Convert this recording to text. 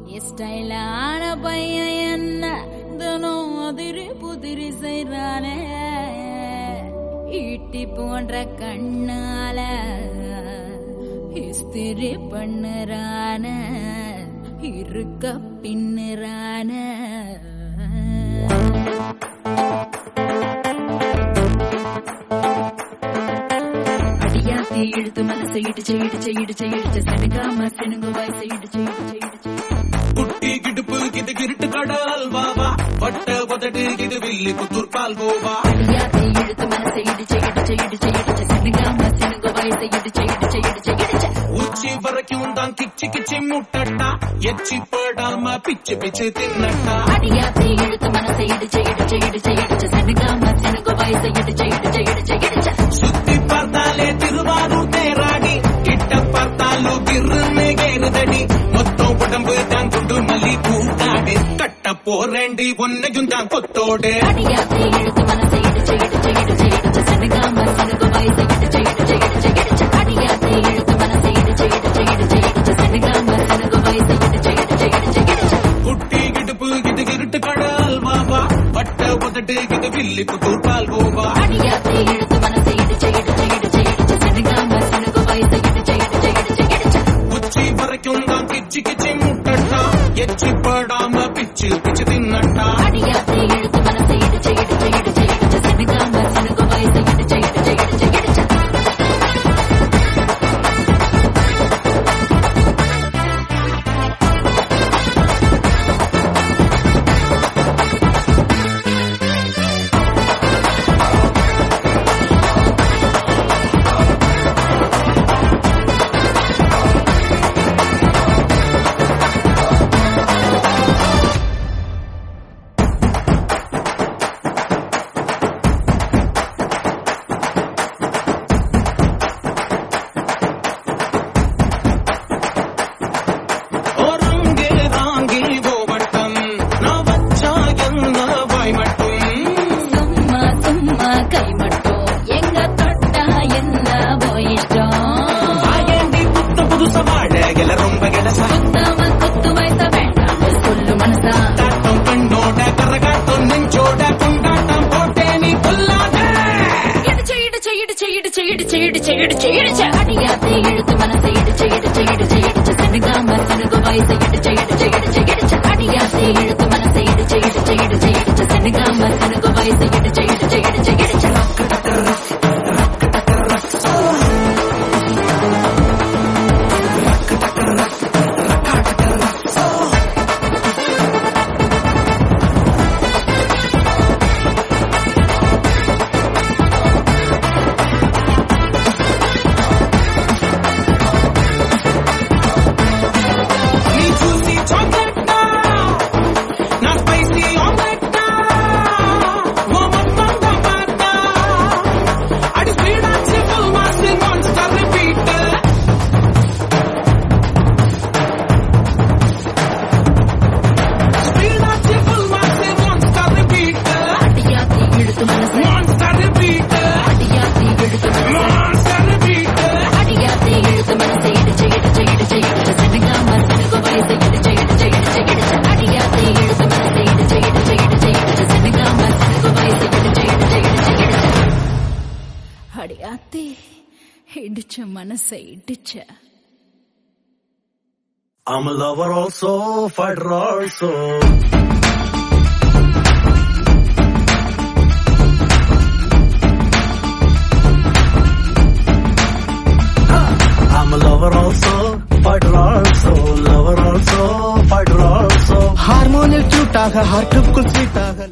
ஸ்டைலான பையன் என்ன தினம் அதிரி புதிரி செய்றானே ஈட்டி போன்ற கண்ணால இஸ்திரி பண்ணுறான இருக்க பின்னுறான அடியாத்தி இழுத்து மனசை இடிச்சு இடிச்சு இடிச்சு இடிச்சு செடுங்காம செனுங்கு வயசை இடிச்சு இடிச்சு இடிச்சு குட்டி கிடுப்பு இது கிருட்டு கடல் வாவா வட்ட உதடு இது வில்லி புத்தூர் பால் கோவா அடியாத்தி இழுத்து மனசை இடிச்சு இடிச்சு இடிச்சு இடிச்சு செடுங்காம செனுங்கு வயசை இடிச்சு இடிச்சு இடிச்சு இடிச்சு உச்சி வரைக்கும் தான் கிச்சி கிச்சி முட்டட்டா எச்சி படாம பிச்சு பிச்சு தின்னட்டா அடியாத்தி இழுத்து மனசை இடிச்சு இடிச்சு இடிச்சு இடிச்சு செடுங்காம செனுங்கு வயசை இடிச்சு இடிச்சு இடிச்சு இடிச்சு சுத்தி பார்த்தாலே திருவாரூர் தேராடி கிட்ட பார்த்தாலும் கிருன்னு ஏறுதடி மொத்தம் உடம்பு தான் குண்டு மல்லி பூங்காடு கட்ட போறேண்டி ஒன்னையும் தான் கொத்தோடு அடியாத்தி இழுத்து மனசை இடிச்சு இடிச்சு இடிச்சு இடிச்சு செடுங்காம செனுங்கு வயசை இடிச்சு இடிச்சு இடிச்சு இடிச்சு அடியாத்தி இழுத்து மனசை இடிச்சு இடிச்சு இடிச்சு இடிச்சு செடுங்காம செனுங்கு வயசை இடிச்சு இடிச்சு இடிச்சு இடிச்சு குட்டி கிடுப்பு இது கிருட்டு கடல் வாவா வட்ட உதடு இது வில்லி புத்தூர் பால் கோவா அடியாத்தி இழுத்து மனசை இடிச்சு இடிச்சு இடிச்சு இடிச்சு செடுங்காம செனுங்கு வயசை இடிச்சு இடிச்சு இடிச்சு இடிச்சு உச்சி வரைக்கும் தான் கிச்சி கிச்சி முட்டட்டா எச்சி படாம பிச்சு பிச்சு தின்னட்டா அடியாத்தி இழுத்து மனசை இடிச்சு இடிச்சு இடிச்சு இடிச்சு செடுங்காம செனுங்கு வயசை இடிச்சு இடிச்சு இடிச்சு இடிச்சு ஒருங்கே ராங்கி ஓவட்டம் நான் வச்சா என்ன வாய் மட்டும் சும்மா சும்மா கை மட்டும் எங்க தொட்டா என்ன போயிட்டோம் ஆயண்டி புத்த புதுச வாழ எல ரொம்ப கெடசா சுத்தாம குத்து வயச வேண்டாம் சொல்லு மனசா தாட்டம் கண்ணோட கரகாட்டம் நெஞ்சோட கொண்டாட்டம் போட்டே நீ கொல்லாத இடிச்சு இடிச்சு இடிச்சு இடிச்சு இடிச்சு இடிச்சு இடிச்சு இடிச்சு அடியாத்தி இழுத்து மனசை இடிச்சு இடிச்சு இடிச்சு இடிச்சு செனுகாம செனுகு வயசை இடிச்சு இடிச்சு இடிச்சு இடிச்சு அடியாத்தி இழுத்து மனசை இடிச்சு இடிச்சு இடிச்சு இடிச்சு செனுகாம செனுகு வயசை இடிச்சு இடிச்சு இடிச்சு இடிச்சு நீ చూసి చాక్లెట్ నా స్పైసీ ఆమ్లెట్ ఓ మొత్తం పాట అడి స్పీడ్ ఆచి ఫుల్ మాసి మాన్స్టర్ రిపీట్ స్పీడ్ ఆచి ఫుల్ మాసి మాన్స్టర్ రిపీట్ அடியாத்தி இழுத்து மனசை మాన్స్టర్ రిపీట్ அடியாத்தி இழுத்து மனசை మాన్స్టర్ రిపీట్ அடியாத்தி இழுத்து மனசை இடிச்சு இடிச்சு இடிச்சு இடிச்சு செனுகாம செனுகு வயசை இடிச்சு இடிச்சு இடிச்சு இடிச்சு அடியாத்தி இழுத்து மனசை இடிச்சு இடிச்சு இடிச்சு இடிச்சு செனுகாம செனுகு வயசை இடிச்சு இடிச்சு இடிச்சு இடிச்சு அடியாத்தி இடிச்ச மனசை இடிச்ச I'm a lover also, fighter also. I'm a lover also, fighter also, lover also, fighter also. ஹார்மோனில் கியூட்டாக ஹார்ட்